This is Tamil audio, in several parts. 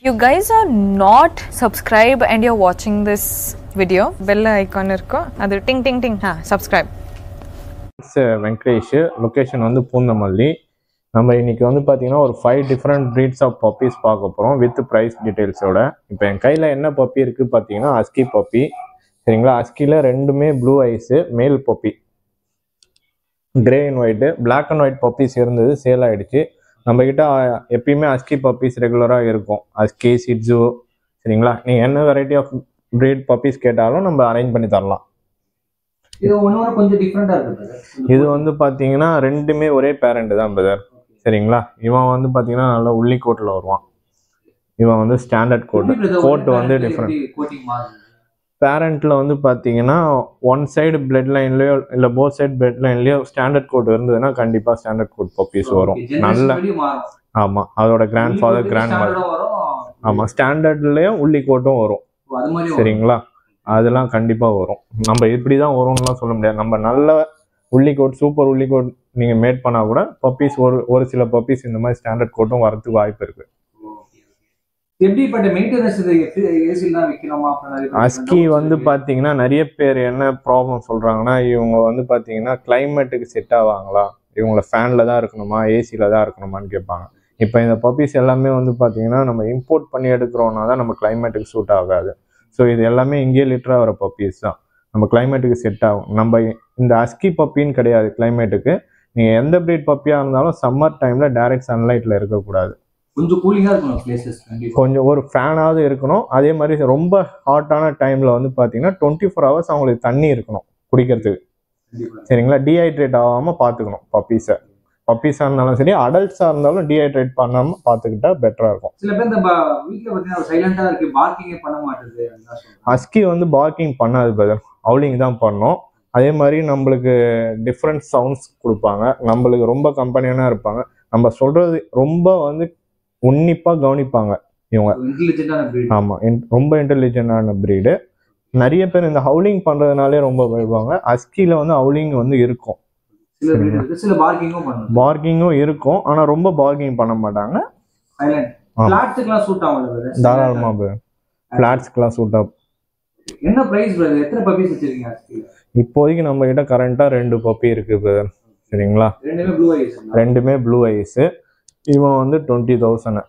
you guys are not subscribed and you're watching this video bell icon irko adu ting ting ting ha subscribe It's, uh, Venkatesh location வந்து பூந்தமல்லி நம்ம இன்னைக்கு வந்து பார்த்தீங்கன்னா ஒரு five different breeds of puppies பார்க்க போகிறோம் வித் ப்ரைஸ் டீட்டெயில்ஸோட இப்போ என் கையில் என்ன பப்பி இருக்குது பார்த்தீங்கன்னா அஸ்கி பப்பி சரிங்களா அஸ்கியில் ரெண்டுமே blue eyes male puppy grey and white black and white puppies இருந்தது சேல் ஆயிடுச்சு நம்மக்கிட்ட எப்பயுமே அஸ்கி பப்பீஸ் ரெகுலராக இருக்கும் அஸ்கி சிட்ஸு சரிங்களா நீங்கள் என்ன வெரைட்டி ஆஃப் breed பப்பீஸ் கேட்டாலும் நம்ம அரேஞ்ச் பண்ணி தரலாம் இது ஒன்று ஒன்று கொஞ்சம் டிஃப்ரெண்டா இருக்கு brother. இது வந்து பாத்தீங்கன்னா ரெண்டுமே ஒரே பேரண்ட் தான் பிரதர் சரிங்களா இவன் வந்து பாத்தீங்கன்னா நல்லா உள்ளி கோட்டில் வருவான் இவன் வந்து ஸ்டாண்டர்ட் கோட் எப்படி brother, கோட் ஒரே வந்து parent டிஃப்ரெண்ட் எப்படி coating மாறுது? பேரண்ட்ல வந்து பாத்தீங்கன்னா ஒன் சைடு பிளட் லைன்லயோ இல்ல போத் சைடு பிளட் லைன்லயோ ஸ்டாண்டர்ட் கோட் இருந்ததுன்னா கண்டிப்பா ஸ்டாண்டர்ட் கோட் பப்பீஸ் வரும் Okay, generation நல்ல படி மாறும். ஆமா அதோட கிராண்ட் ஃபாதர் உங்களுக்கு கிராண்ட் மதர் standard ஆ வரும். ஆமா ஸ்டாண்டர்ட்லயும் உள்ளி கோட்டும் வரும் ஓ, அது மாதிரி வரும். சரிங்களா அதெல்லாம் கண்டிப்பா வரும் நம்ம இப்படி தான் வரும்னுலாம் சொல்ல முடியாது நம்ம நல்ல woolly coat super woolly coat நீங்க மேட் பண்ணா கூட பப்பீஸ் ஒரு ஒரு சில பப்பீஸ் இந்த மாதிரி ஸ்டாண்டர்ட் கோட்டும் வரதுக்கு வாய்ப்பு இருக்கு Okay, okay. எப்படிப்பட்ட மெயின்டெனன்ஸ் இது ஏசியில் தான் வைக்கணுமா அப்புறம் நிறைய பேர் அஸ்கி doubts வந்து இருக்கு. பாத்தீங்கன்னா நிறைய பேர் என்ன ப்ராப்ளம் சொல்றாங்கன்னா இவங்க வந்து பாத்தீங்கன்னா கிளைமேட்டுக்கு செட் ஆவாங்களா இவங்கள ஃபேன்ல தான் இருக்கணுமா ஏசில தான் இருக்கணுமான்னு கேட்பாங்க இப்போ இந்த பப்பீஸ் எல்லாமே வந்து பாத்தீங்கன்னா நம்ம இம்போர்ட் பண்ணி எடுக்கிறோம்னா தான் நம்ம கிளைமேட்டுக்கு சூட் ஆகாது ஸோ இது எல்லாமே இங்கேயே லிட்டராக வர பப்பீஸ் தான் நம்ம கிளைமேட்டுக்கு செட் ஆகும் நம்ம இந்த அஸ்கி பப்பின்னு கிடையாது கிளைமேட்டுக்கு நீங்கள் எந்த breed பப்பியாக இருந்தாலும் சம்மர் டைமில் டைரக்ட் சன்லைட்டில் இருக்கக்கூடாது கொஞ்சம் கூலிங்கா இருக்கணும் பிளேசஸ் கண்டிப்பா கொஞ்சம் ஒரு ஃபேனாவது இருக்கணும் அதே மாதிரி ரொம்ப ஹாட்டான டைமில் வந்து பார்த்தீங்கன்னா டுவெண்ட்டி ஃபோர் ஹவர்ஸ் அவங்களுக்கு தண்ணி இருக்கணும் குடிக்கிறதுக்கு கண்டிப்பா சரிங்களா டீஹைட்ரேட் ஆகாமல் பார்த்துக்கணும் பப்பீஸை பப்பீஸாக இருந்தாலும் சரி அடல்ட்ஸாக இருந்தாலும் டீஹைட்ரேட் பண்ணாமல் பார்த்துக்கிட்டா பெட்டராக இருக்கும் சில பேர் இந்த ப- வீட்ல பாத்தீங்கன்னா சைலண்டா இருக்கு பார்க்கிங்கே பண்ண மாட்டேது அதுதான் சொல்றேன். ஹஸ்கி வந்து பார்க்கிங் பண்ணாது பதில் அவுலிங் தான் பண்ணும் அதே மாதிரி நம்மளுக்கு டிஃப்ரெண்ட் சவுண்ட்ஸ் கொடுப்பாங்க நம்மளுக்கு ரொம்ப கம்பெனியான இருப்பாங்க நம்ம சொல்றது ரொம்ப வந்து உன்னிப்பாக கவனிப்பாங்க இவங்க இன்டெலிஜென்டான breed. ஆமாம் ரொம்ப இன்டெலிஜென்டான breed நிறைய பேர் இந்த ஹவுலிங் பண்ணுறதுனாலே ரொம்ப பயப்படுவாங்க அஸ்கியில் வந்து ஹவுலிங் வந்து இருக்கும் சில breed இருக்கு சில பார்க்கிங்கும் பண்ணுது பார்க்கிங்கும் இருக்கும் ஆனால் ரொம்ப பார்க்கிங் பண்ண மாட்டாங்க சைலண்ட் ஆ. பிளாட்ஸுக்குலாம் சூட் ஆகும் தாராளமாக ஃப்ளாட்ஸ்க்கெலாம் சூட் ஆகும் என்ன பிரைஸ் பிரதர் எத்தனை பப்பீஸ் வச்சிருக்கீங்க actually? இப்போதைக்கு நம்ம கிட்ட கரண்ட்டாக ரெண்டு பப்பி இருக்கு பிரதர் சரிங்களா ரெண்டுமே ப்ளூ ஐஸ் ரெண்டுமே ப்ளூ ஐஸு இவன் வந்து டுவெண்ட்டி தௌசண்ட்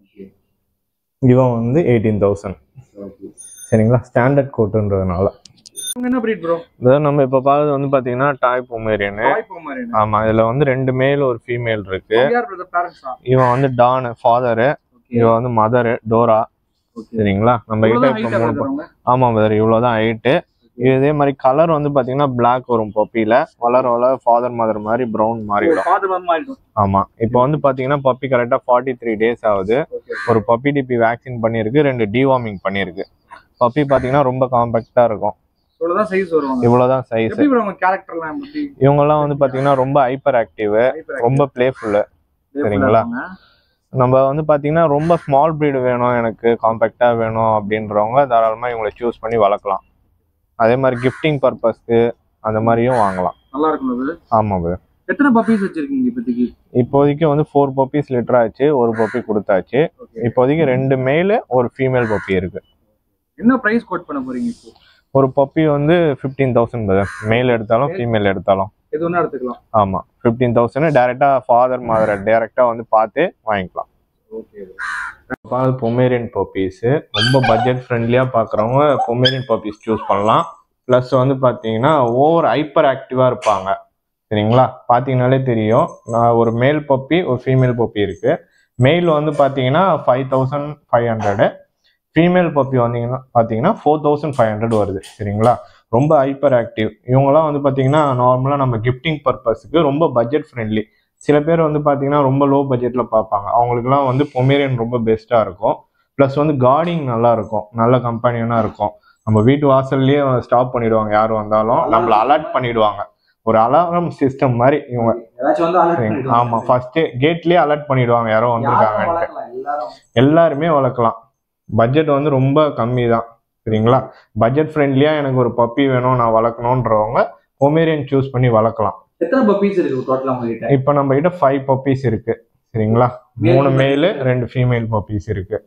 இவன் வந்து எயிட்டீன் தௌசண்ட் சரிங்களா ஸ்டாண்டர்ட் கோட்டுன்றதுனால என்ன breed ப்ரோ இதான் நம்ம இப்போ பார்க்கறது வந்து பார்த்தீங்கன்னா டாய் பொமேரியனு டாய் பொமரேன் ஆமாம் இதில் வந்து ரெண்டு மேல் ஒரு ஃபீமேல் இருக்கு யார் பிரதர் பேரண்ட்ஸா இவன் வந்து டான் ஃபாதரு இவன் வந்து மதரு டோரா சரிங்களா நம்ம கிட்ட இப்போ மூணு ப- ஆமாம் பிரதர் இவ்வளோதான் ஹைட்டு இதே மாதிரி கலர் வந்து பார்த்தீங்கன்னா Black வரும் பப்பியில் வளர வளர ஃபாதர் மதர் மாதிரி ப்ரௌன் மாறிடும் ஃபாதர் வந்து மாறிடும் ஆமாம் இப்போ வந்து பார்த்தீங்கன்னா பப்பி கரெக்டாக ஃபார்ட்டி த்ரீ டேஸ் ஆகுது ஒரு பப்பி டிபி வேக்சின் பண்ணியிருக்கு ரெண்டு டிவார்மிங் பண்ணியிருக்கு பப்பி பார்த்தீங்கன்னா ரொம்ப காம்பேக்டாக இருக்கும் இவ்வளவுதான் சைஸ் வருவாங்க இவ்வளோதான் சைஸ் எப்படி ப்ரோ உங்க கேரக்டர்லாம் எப்படி இவங்கெல்லாம் வந்து பார்த்தீங்கன்னா ரொம்ப ஹைப்பர் ஆக்டிவ் ரொம்ப பிளேஃபுல்லு சரிங்களா? நம்ம வந்து பார்த்தீங்கன்னா ரொம்ப ஸ்மால் breed வேணும் எனக்கு காம்பேக்டாக வேணும் அப்படின்றவங்க தாராளமாக இவங்களை சூஸ் பண்ணி வளர்க்கலாம் அதே மாதிரி கிஃப்டிங் பர்பஸ்க்கு அந்த மாதிரியும் வாங்கலாம் நல்லா இருக்கும் brother. ஆமாம் brother. எத்தனை பப்பீஸ் வச்சிருக்கீங்க இப்போதைக்கு இப்போதைக்கு வந்து ஃபோர் பப்பீஸ் லிட்டர் ஆச்சு ஒரு பப்பி கொடுத்தாச்சு இப்போதைக்கு ரெண்டு மேலு ஒரு ஃபீமேல் பப்பி இருக்கு என்ன பிரைஸ் கோட் பண்ண போறீங்க இப்போ ஒரு பப்பி வந்து ஃபிஃப்டீன் தௌசண்ட் மேல் எடுத்தாலும் ஃபீமேல் எடுத்தாலும் எது ஒண்ணா எடுத்துக்கலாம் ஆமாம் ஃபிஃப்டீன் தௌசண்ட் டேரெக்டாக ஃபாதர் மதரை டேரெக்டாக வந்து பார்த்து வாங்கிக்கலாம் ஓகே பார்த்து பொமேரியன் பப்பீஸு ரொம்ப பட்ஜெட் ஃப்ரெண்ட்லியாக பார்க்குறவங்க பொமேரியன் பப்பீஸ் சூஸ் பண்ணலாம் ப்ளஸ் வந்து பார்த்தீங்கன்னா ஓவர் ஹைப்பர் ஆக்டிவாக இருப்பாங்க சரிங்களா பார்த்தீங்கனாலே தெரியும் நான் ஒரு மேல் பப்பி ஒரு ஃபீமேல் பப்பி இருக்குது மேல் வந்து பார்த்தீங்கன்னா five thousand five hundred female puppy வந்தீங்கன்னா பார்த்தீங்கன்னா ஃபோர் தௌசண்ட் ஃபைவ் ஹண்ட்ரட் வருது சரிங்களா ரொம்ப ஹைப்பர் ஆக்டிவ் இவங்கெல்லாம் வந்து பார்த்தீங்கன்னா நார்மலாக நம்ம கிஃப்டிங் பர்பஸ்க்கு ரொம்ப பட்ஜெட் ஃப்ரெண்ட்லி சில பேர் வந்து பார்த்தீங்கன்னா ரொம்ப லோ பட்ஜெட்டில் பார்ப்பாங்க அவங்களுக்குலாம் வந்து பொமேரியன் ரொம்ப பெஸ்ட்டாக இருக்கும் ப்ளஸ் வந்து கார்டிங் நல்லா இருக்கும் நல்ல கம்பெனியனாக இருக்கும் நம்ம வீட்டு வாசல்லையே ஸ்டாப் பண்ணிடுவாங்க யார் வந்தாலும் நம்மள அலர்ட் பண்ணிடுவாங்க ஒரு அலாரம் சிஸ்டம் மாதிரி இவங்க ஏதாச்சும் வந்து alert சரிங்க. பண்ணிடுவாங்க. ஆமா ஃபர்ஸ்ட் கேட்லயே அலர்ட் பண்ணிடுவாங்க யாரோ யாரும் வந்திருக்காங்கன்ட்டு வளர்க்கலாம், எல்லாரும் எல்லாருமே வளர்க்கலாம் பட்ஜெட் வந்து ரொம்ப கம்மி தான் சரிங்களா பட்ஜெட் ஃப்ரெண்ட்லியா எனக்கு ஒரு பப்பி வேணும் நான் வளர்க்கணுன்றவங்க பொமேரியன் சூஸ் பண்ணி வளர்க்கலாம் எத்தனை பப்பீஸ் இருக்கு டோட்டலா உங்ககிட்ட இப்போ நம்ம கிட்ட ஃபைவ் பப்பீஸ் இருக்கு சரிங்களா மூணு மேலு ரெண்டு ஃபீமேல் பப்பீஸ் இருக்கு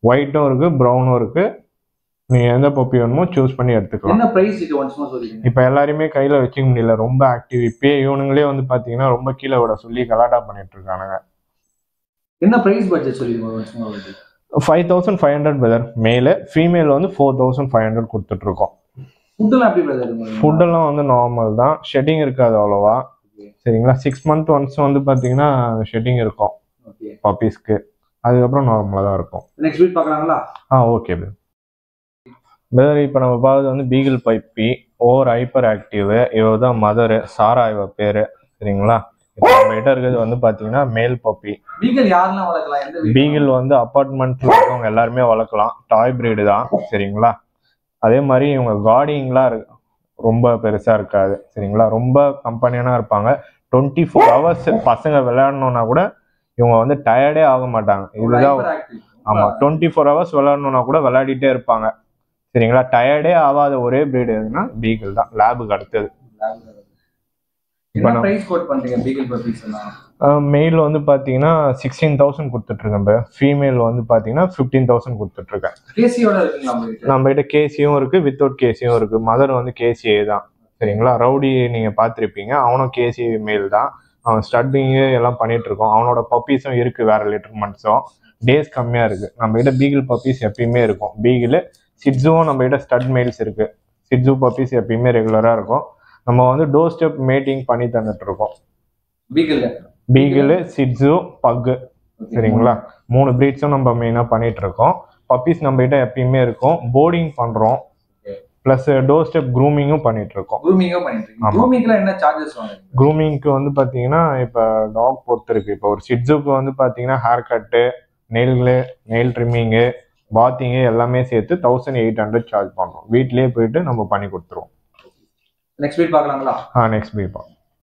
ஒயிட்டும் இருக்கு ப்ரௌனும் இருக்கு நீங்க எந்த பப்பி வேணுமோ சூஸ் பண்ணி எடுத்துக்கலாம் என்ன பிரைஸ் இது ஒன்ஸ் மோர் சொல்லிடுங்க இப்போ எல்லாரையுமே கையில வச்சுக்க முடியல ரொம்ப ஆக்டிவ் இப்பயே இவனுங்களே வந்து பாத்தீங்கன்னா ரொம்ப கீழே விட சொல்லி கலாட்டா பண்ணிட்டு இருக்கானுங்க என்ன பிரைஸ் பட்ஜெட் சொல்லிடுங்க once more five thousand five hundred brother male female வந்து ஃபோர் தௌசண்ட் ஃபைவ் ஹண்ட்ரட் கொடுத்துட்டு இருக்கோம் ஃபுட்டெல்லாம் எப்படி பிரதர் ஃபுட்டெல்லாம் வந்து நார்மல் தான் ஷெட்டிங் இருக்காது அவ்வளோவா சரிங்களா சிக்ஸ் மந்த் ஒன்ஸ் வந்து பார்த்தீங்கன்னா ஷெட்டிங் இருக்கும் ஓகே பப்பீஸ்க்கு அதுக்கப்புறம் நார்மலாக தான் இருக்கும் நெக்ஸ்ட் வீக் பார்க்கலாங்களா ஆ ஓகே பிரதர் பிரதர் இப்போ நம்ம பார்க்கறது வந்து beagle puppy over hyper active இவ தான் மதரு சாரா இவ பேர் சரிங்களா இப்போ நம்ம கிட்ட இருக்கிறது வந்து பார்த்தீங்கன்னா மேல் பப்பி பீகல் யாரெல்லாம் வளர்க்கலாம் எந்த வீட்ல? பீகிள் வந்து அப்பார்ட்மெண்ட்ல இருக்கவங்க எல்லாருமே வளர்க்கலாம் டாய் பிரீடு தான் சரிங்களா அதே மாதிரி இவங்க கார்டிங்லாம் இருக்கு ரொம்ப பெருசா இருக்காது சரிங்களா ரொம்ப கம்பெனியான இருப்பாங்க டுவெண்ட்டி ஃபோர் ஹவர்ஸ் பசங்க விளையாடணும்னா கூட இவங்க வந்து டயர்டே ஆக மாட்டாங்க ஒரு இதுதான் hyperactive. ஆமா டுவெண்ட்டி ஃபோர் ஹவர்ஸ் விளையாடணும்னா கூட விளையாடிட்டே இருப்பாங்க சரிங்களா டயர்டே ஆகாத ஒரே பிரீடு எதுனா பீகிள் தான் லேபுக்கு அடுத்தது என்ன பிரைஸ் கோட் பண்றீங்க பீகல் பப்பீஸ் எல்லாம் மெயில் வந்து பார்த்தீங்கன்னா சிக்ஸ்டீன் தௌசண்ட் கொடுத்துட்ருக்கேன் இப்போ ஃபீமேல் வந்து பார்த்தீங்கன்னா ஃபிஃப்டீன் தௌசண்ட் கொடுத்துட்ருக்கேன் கேசியோட இருக்குங்களா உங்களுக்கு நம்ம கிட்ட கேசியும் இருக்கு வித்தவுட் கேசியும் இருக்கு மதர் வந்து கேசிஏ தான் சரிங்களா ரவுடி நீங்க பார்த்துருப்பீங்க அவனும் கேசி மேல் தான் அவன் ஸ்டட்டிங்கு எல்லாம் பண்ணிட்டு இருக்கோம் அவனோட பப்பீஸும் இருக்கு வேற லிட்டர்மெண்ட்ஸும் டேஸ் கம்மியா இருக்கு நம்ம கிட்ட பீகிள் பப்பீஸ் எப்பயுமே இருக்கும் பீகிள் சிட்ஸும் நம்ம கிட்ட ஸ்டட் மெயில்ஸ் இருக்கு சிட்ஸு பப்பீஸ் எப்பயுமே ரெகுலரா இருக்கும் நம்ம வந்து டோர் ஸ்டெப் மீட்டிங் பண்ணி தந்துட்டு இருக்கோம் பீகல் பீகிள் சிட்ஸு பக்கு சரிங்களா மூணு ப்ரீட்ஸும் நம்ம மெயினாக பண்ணிட்டு இருக்கோம் பப்பீஸ் நம்ம கிட்ட எப்பயுமே இருக்கும் போர்டிங் பண்றோம் Okay. ப்ளஸ் டோர் ஸ்டெப் க்ரூமிங்கும் பண்ணிட்டு இருக்கோம் க்ரூமிங்கும் பண்ணிட்டு இருக்கீங்க ஆமா. க்ரூமிங்ல என்ன சார்ஜஸ் வாங்குறீங்க க்ரூமிங்க்கு வந்து பார்த்தீங்கன்னா இப்போ டாக் பொறுத்து இருக்கு இப்போ ஒரு சிட்ஸுக்கு வந்து பார்த்தீங்கன்னா ஹேர் கட்டு நெயில்கு நெயில் ட்ரிம்மிங்கு பாத்திங்கு எல்லாமே சேர்த்து தௌசண்ட் எயிட் ஹண்ட்ரட் சார்ஜ் பண்ணுறோம் வீட்லயே போயிட்டு நம்ம பண்ணி கொடுத்துருவோம் நெக்ஸ்ட் வீக் பார்க்கலாங்களா ஆ நெக்ஸ்ட் பீப்பா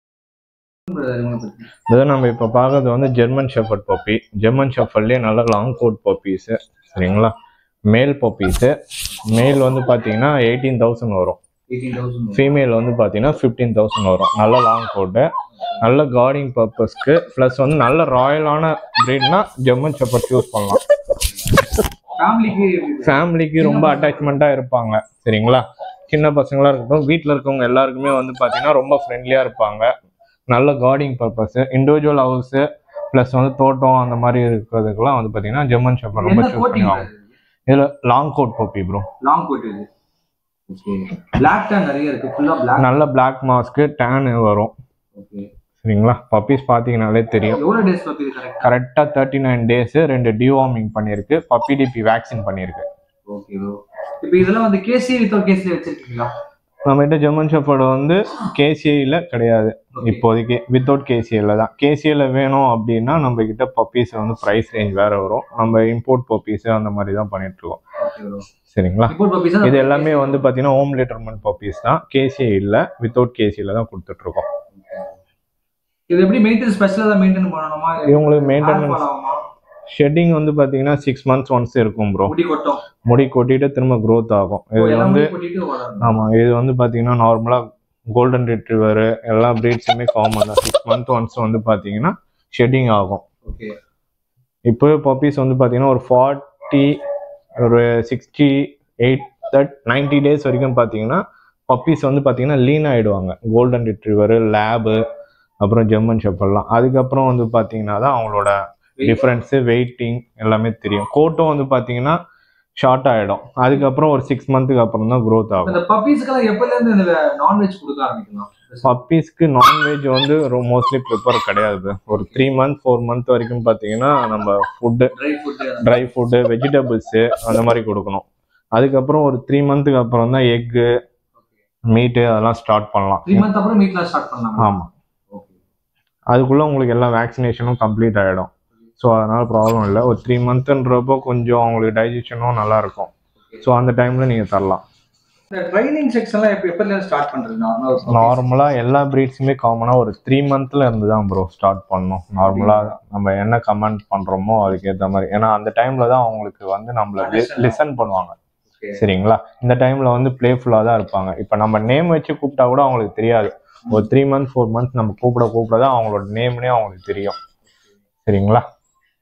இவங்களை பத்தி. இதை நம்ம இப்போ பார்க்கறது வந்து ஜெர்மன் ஷெஃபர்ட் பப்பி ஜெர்மன் ஷெஃபர்ட்லேயே நல்ல லாங் கோட் பப்பீஸு சரிங்களா மேல் பப்பீஸு மேல் வந்து பார்த்தீங்கன்னா எயிட்டீன் தௌசண்ட் வரும் 18,000 ஃபீமேல் வந்து பார்த்தீங்கன்னா ஃபிஃப்டீன் தௌசண்ட் வரும் நல்ல லாங் கோட்டு நல்ல கார்டிங் பர்பஸ்க்கு ப்ளஸ் வந்து நல்ல ராயலான ப்ரீட்னா ஜெர்மன் ஷெஃபர்ட் யூஸ் பண்ணலாம் ஃபேமிலிக்கு எப்படி? ஃபேமிலிக்கு ரொம்ப அட்டாச்மெண்ட்டாக இருப்பாங்க சரிங்களா சின்ன பசங்களா இருக்கட்டும் வீட்டில் இருக்கவங்க எல்லாருக்குமே வந்து பார்த்தீங்கன்னா ரொம்ப ஃப்ரெண்ட்லியாக இருப்பாங்க நல்ல guarding purpose individual house plus வந்து தோட்டம் அந்த மாதிரி இருக்கிறதுக்கெல்லாம் வந்து பார்த்தீங்கன்னா ஜெர்மன் ஷெஃபர்ட் ரொம்ப என்ன சூஸ் கோட்டிங் பண்ணுவாங்க இதில் long coat puppy bro long coat இது ஓகே பிளாக் டேன் நிறைய இருக்கு ஃபுல்லா பிளாக் நல்ல பிளாக் மாஸ்க்கு டேனு வரும் ஓகே சரிங்களா பப்பீஸ் பார்த்தீங்கனாலே தெரியும் எவ்வளவு டேஸ் பப்பி கரெக்ட் கரெக்டாக தேர்ட்டி நைன் டேஸு ரெண்டு டிவார்மிங் பண்ணியிருக்கு பப்பி டிபி வேக்சின் பண்ணியிருக்கு ஓகே ப்ரோ இப்போ இதெல்லாம் வந்து கேசி வித்தவுட் கேசி வச்சிருக்கீங்களா நம்மகிட்ட ஜெர்மன் ஷெஃபர்டு வந்து கேசிஐல கிடையாது இப்போதைக்கு வித்தவுட் கேசிஐல தான் கேசிஐல வேணும் அப்படின்னா நம்ம கிட்ட பப்பீஸ் வந்து ப்ரைஸ் ரேஞ்ச் வேற வரும் நம்ம இம்போர்ட் பப்பீஸ் அந்த மாதிரி தான் பண்ணிட்டு இருக்கோம் ஓகே ப்ரோ சரிங்களா இப்போ பப்பீஸ் இது எல்லாமே வந்து பார்த்தீங்கன்னா ஹோம் லிட்டர்மெண்ட் பப்பீஸ் தான் கேசிஐ இல்லை வித்தவுட் கேசிஐல தான் கொடுத்துட்டு இருக்கோம் இது எப்படி மெயின்டைன் ஸ்பெஷலா தான் மெயின்டைன் பண்ணணுமா இவங்களுக்கு Hair மெயின்டெனன்ஸ் fall ஆகுமா ஷெட்டிங் வந்து பார்த்தீங்கன்னா சிக்ஸ் மந்த்ஸ் ஒன்ஸ் இருக்கும் ப்ரோ முடி கொட்டும் முடி கொட்டிட்டு திரும்ப growth ஆகும் இது எல்லாம் வந்து முடி கொட்டிட்டு வளரும் ஆமாம் இது வந்து பார்த்தீங்கன்னா நார்மலாக கோல்டன் ரிட்ரிவர் எல்லா ப்ரீட்ஸுமே காமன் தான் சிக்ஸ் மந்த் ஒன்ஸ் வந்து பார்த்தீங்கன்னா ஷெட்டிங் ஆகும் ஓகே இப்போவே பப்பீஸ் வந்து பார்த்தீங்கன்னா ஒரு ஃபார்ட்டி ஒரு sixty eight that ninety days வரைக்கும் பார்த்தீங்கன்னா பப்பீஸ் வந்து பார்த்தீங்கன்னா லீன் ஆகிடுவாங்க கோல்டன் ரிட்ரிவர் லேபு அப்புறம் ஜெர்மன் ஷெப்பர்லாம் அதுக்கப்புறம் வந்து பார்த்தீங்கன்னா தான் அவங்களோட டிஃப்ரென்ஸு வெயிட்டிங் எல்லாமே தெரியும் கோட்டும் வந்து பார்த்தீங்கன்னா ஷார்ட் ஆகிடும் அதுக்கப்புறம் ஒரு சிக்ஸ் மந்த்துக்கு அப்புறம் தான் க்ரோத் ஆகும் இந்த பப்பீஸ்க்கெல்லாம் எப்பல இருந்து இந்த நான்வெஜ் கொடுக்க ஆரம்பிக்கலாம் பப்பீஸ்க்கு நான்வெஜ் வந்து மோஸ்ட்லி ப்ரிப்பேர் கிடையாது ஒரு த்ரீ மந்த் ஃபோர் மந்த் வரைக்கும் பார்த்தீங்கன்னா நம்ம food dry food dry food vegetables அந்த மாதிரி கொடுக்கணும் அதுக்கப்புறம் ஒரு த்ரீ மந்த்துக்கு அப்புறம் தான் எக்கு மீட்டு அதெல்லாம் ஸ்டார்ட் பண்ணலாம் த்ரீ மந்த் அப்புறம் மீட்லாம் ஸ்டார்ட் பண்ணலாம் ஆமாம் ஓகே அதுக்குள்ளே உங்களுக்கு எல்லா வேக்சினேஷனும் கம்ப்ளீட் ஆகிடும் ஸோ அதனால் ப்ராப்ளம் இல்லை ஒரு த்ரீ மந்த்ன்றப்போ கொஞ்சம் அவங்களுக்கு டைஜஷனும் நல்லா இருக்கும் ஸோ அந்த டைமில் நீங்கள் தரலாம் இந்த ட்ரைனிங் செக்ஷன்லாம் எப்போ எப்பல இருந்து ஸ்டார்ட் பண்றது நார்மலா நார்மலாக எல்லா ப்ரீட்ஸுமே காமனாக ஒரு த்ரீ மந்த்ல இருந்து தான் ப்ரோ ஸ்டார்ட் பண்ணணும் நார்மலாக நம்ம என்ன கமெண்ட் பண்ணுறோமோ அதுக்கேற்ற மாதிரி ஏன்னா அந்த டைமில் தான் அவங்களுக்கு வந்து நம்மள Understand. லிசன் பண்ணுவாங்க Okay. சரிங்களா இந்த டைமில் வந்து பிளேஃபுல்லாக தான் இருப்பாங்க இப்போ நம்ம நேம் வச்சு கூப்பிட்டா கூட அவங்களுக்கு தெரியாது ஒரு த்ரீ மந்த் ஃபோர் மந்த் நம்ம கூப்பிட கூப்பிட தான் அவங்களோட நேம்னே அவங்களுக்கு தெரியும் சரிங்களா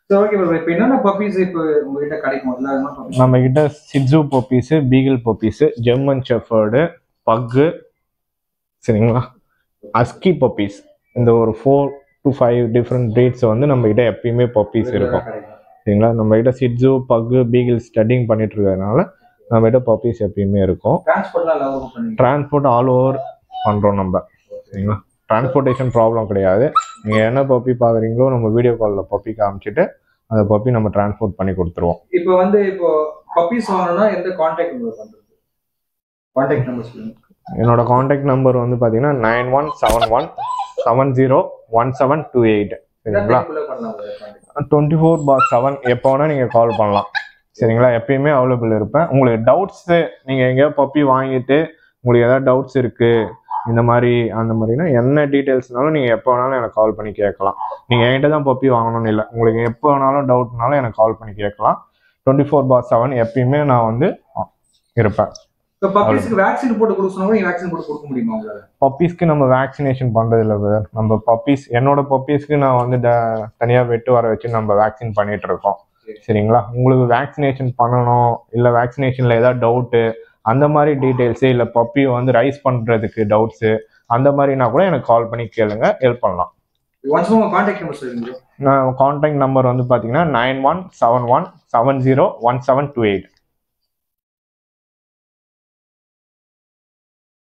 சரி ஓகே ப்ரோ இப்போ என்னென்ன பப்பீஸ் இப்போ உங்ககிட்ட கிடைக்கும் இல்லை அதெல்லாம் puppies? நம்ம கிட்ட Shih Tzu puppies beagle puppies German shepherd pug சரிங்களா அஸ்கி பொப்பீஸ் இந்த ஒரு four to five different breeds வந்து நம்ம கிட்ட எப்பயுமே பொப்பீஸ் இருக்கும் கிடைக்கும் சரிங்களா நம்ம கிட்ட சிட்ஸு பக்கு பீகிள் ஸ்டடிங் பண்ணிட்டு இருக்கிறதுனால நம்ம கிட்ட பப்பீஸ் எப்பயுமே இருக்கும் டிரான்ஸ்போர்ட்லாம் எல்லாம் பண்ணுவீங்க டிரான்ஸ்போர்ட் ஆல் ஓவர் பண்ணுறோம் நம்ம சரிங்களா டிரான்ஸ்போர்ட்டேஷன் ப்ராப்ளம் கிடையாது நீங்கள் என்ன பப்பி பார்க்குறீங்களோ நம்ம வீடியோ காலில் பப்பி காமிச்சிட்டு அந்த பப்பி நம்ம டிரான்ஸ்போர்ட் பண்ணி கொடுத்துருவோம் இப்போ வந்து இப்போ பப்பீஸ் வாங்கணும்னா எந்த கான்டாக்ட் நம்பர் பண்றது கான்டாக்ட் நம்பர் சொல்லுங்க என்னோட காண்டாக்ட் நம்பர் வந்து பார்த்தீங்கன்னா nine one seven one seven zero one seven two eight சரிங்களா டைம்குள்ள பண்ணலாம் contact twenty four by seven எப்போ வேணால் நீங்கள் கால் பண்ணலாம் சரிங்களா எப்பயுமே அவைலபிள் இருப்பேன் உங்களுக்கு டவுட்ஸு நீங்கள் எங்கேயோ பப்பி வாங்கிட்டு உங்களுக்கு ஏதாவது டவுட்ஸ் இருக்குது இந்த மாதிரி அந்த மாதிரினா என்ன டீட்டெயில்ஸ்னாலும் நீங்கள் எப்போ வேணாலும் எனக்கு கால் பண்ணி கேட்கலாம் நீங்கள் என்கிட்ட தான் பப்பி வாங்கணும்னு இல்லை உங்களுக்கு எப்போ வேணாலும் டவுட்னாலும் எனக்கு கால் பண்ணி கேட்கலாம் டுவெண்ட்டி ஃபோர் பார் செவன் எப்பயுமே நான் வந்து இருப்பேன் இப்போ பப்பீஸ்க்கு வேக்சின் போட்டு கொடுக்க சொன்னா நீங்க வேக்சின் போட்டு கொடுக்க முடியுமா உங்களால பப்பீஸ்க்கு நம்ம வேக்சினேஷன் பண்றது இல்லை brother. நம்ம பப்பீஸ் என்னோட பப்பீஸ்க்கு நான் வந்து ட- தனியா வெட்டு வர வச்சு நம்ம வேக்சின் பண்ணிட்டு இருக்கோம் சரிங்களா உங்களுக்கு வேக்சினேஷன் பண்ணணும் இல்ல வேக்சினேஷன்ல ஏதாவது டவுட்டு அந்த மாதிரி டீடைல்ஸு இல்ல பப்பி வந்து ரைஸ் பண்றதுக்கு டவுட்ஸு அந்த மாதிரினா கூட எனக்கு கால் பண்ணி கேளுங்க ஹெல்ப் பண்ணலாம் ஒன்ஸ் உங்க கான்டாக்ட் நம்பர் சொல்லுங்க நான் கான்டாக்ட் நம்பர் வந்து பார்த்தீங்கன்னா nine one seven one seven zero one seven two eight